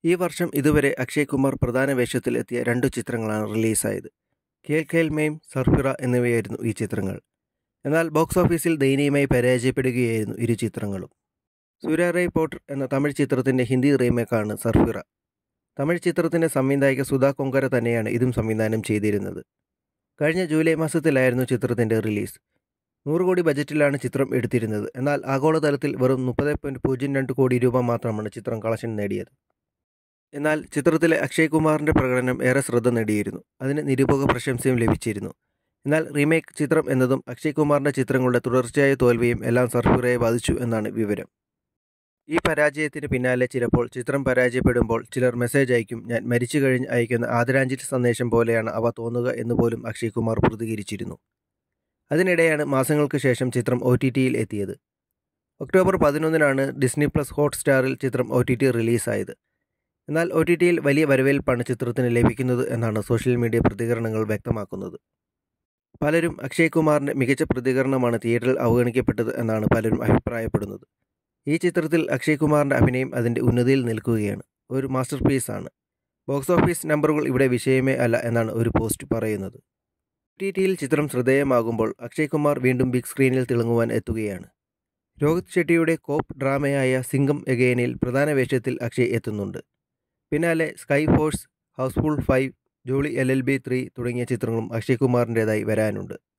ഈ വർഷം ഇതുവരെ അക്ഷയ് കുമാർ പ്രധാന വേഷത്തിൽ എത്തിയ രണ്ടു ചിത്രങ്ങളാണ് റിലീസായത് കേൽ കേൽ മെയിം സർഫിറ എന്നിവയായിരുന്നു ഈ ചിത്രങ്ങൾ എന്നാൽ ബോക്സ് ഓഫീസിൽ ദയനീയമായി പരാജയപ്പെടുകയായിരുന്നു ഇരു ചിത്രങ്ങളും സൂര്യ റേ പോട്ടർ എന്ന തമിഴ് ചിത്രത്തിൻ്റെ ഹിന്ദി റീമേക്കാണ് സർഫിറ തമിഴ് ചിത്രത്തിൻ്റെ സംവിധായിക സുധാ കൊങ്കര തന്നെയാണ് ഇതും സംവിധാനം ചെയ്തിരുന്നത് കഴിഞ്ഞ ജൂലൈ മാസത്തിലായിരുന്നു ചിത്രത്തിൻ്റെ റിലീസ് നൂറ് കോടി ബജറ്റിലാണ് ചിത്രം എടുത്തിരുന്നത് എന്നാൽ ആഗോളതലത്തിൽ വെറും മുപ്പത് പോയിൻറ്റ് പൂജ്യം രണ്ട് കോടി രൂപ മാത്രമാണ് ചിത്രം കളക്ഷൻ നേടിയത് എന്നാൽ ചിത്രത്തിലെ അക്ഷയ് കുമാറിൻ്റെ പ്രകടനം ഏറെ ശ്രദ്ധ നേടിയിരുന്നു അതിന് നിരൂപക പ്രശംസയും ലഭിച്ചിരുന്നു എന്നാൽ റീമേക്ക് ചിത്രം എന്നതും അക്ഷയ് കുമാറിൻ്റെ ചിത്രങ്ങളുടെ തുടർച്ചയായ തോൽവിയും എല്ലാം സർഫിറയെ ബാധിച്ചു എന്നാണ് വിവരം ഈ പരാജയത്തിന് പിന്നാലെ ചിലപ്പോൾ ചിത്രം പരാജയപ്പെടുമ്പോൾ ചിലർ മെസ്സേജ് അയക്കും ഞാൻ മരിച്ചു കഴിഞ്ഞ് അയക്കുന്ന ആദരാഞ്ജലി സന്ദേശം പോലെയാണ് അവ തോന്നുക എന്ന് പോലും അക്ഷയ് കുമാർ പ്രതികരിച്ചിരുന്നു അതിനിടെയാണ് മാസങ്ങൾക്ക് ശേഷം ചിത്രം ഒ ടി ടിയിൽ എത്തിയത് ഒക്ടോബർ പതിനൊന്നിനാണ് ഡിസ്നി പ്ലസ് ഹോട്ട്സ്റ്റാറിൽ ചിത്രം ഒ ടി ടി റിലീസായത് എന്നാൽ ഒ ടി ടിയിൽ വലിയ വരവേൽപ്പാണ് ചിത്രത്തിന് ലഭിക്കുന്നത് എന്നാണ് സോഷ്യൽ മീഡിയ പ്രതികരണങ്ങൾ വ്യക്തമാക്കുന്നത് പലരും അക്ഷയ് കുമാറിൻ്റെ മികച്ച പ്രതികരണമാണ് തിയേറ്ററിൽ അവഗണിക്കപ്പെട്ടത് എന്നാണ് പലരും അഭിപ്രായപ്പെടുന്നത് ഈ ചിത്രത്തിൽ അക്ഷയ് കുമാറിൻ്റെ അഭിനയം അതിൻ്റെ ഉന്നതിയിൽ നിൽക്കുകയാണ് ഒരു മാസ്റ്റർ പീസാണ് ബോക്സ് ഓഫീസ് നമ്പറുകൾ ഇവിടെ വിഷയമേ അല്ല എന്നാണ് ഒരു പോസ്റ്റ് പറയുന്നത് ടി ടിയിൽ ചിത്രം ശ്രദ്ധേയമാകുമ്പോൾ അക്ഷയ് കുമാർ വീണ്ടും ബിഗ് സ്ക്രീനിൽ തിളങ്ങുവാൻ എത്തുകയാണ് രോഹിത് ഷെട്ടിയുടെ കോപ്പ് ഡ്രാമയായ സിംഗം എഗെയിനിൽ പ്രധാന വേഷത്തിൽ അക്ഷയ് എത്തുന്നുണ്ട് പിന്നാലെ sky force housefull five jolly L L B three തുടങ്ങിയ ചിത്രങ്ങളും അക്ഷയ് കുമാറിൻ്റേതായി വരാനുണ്ട്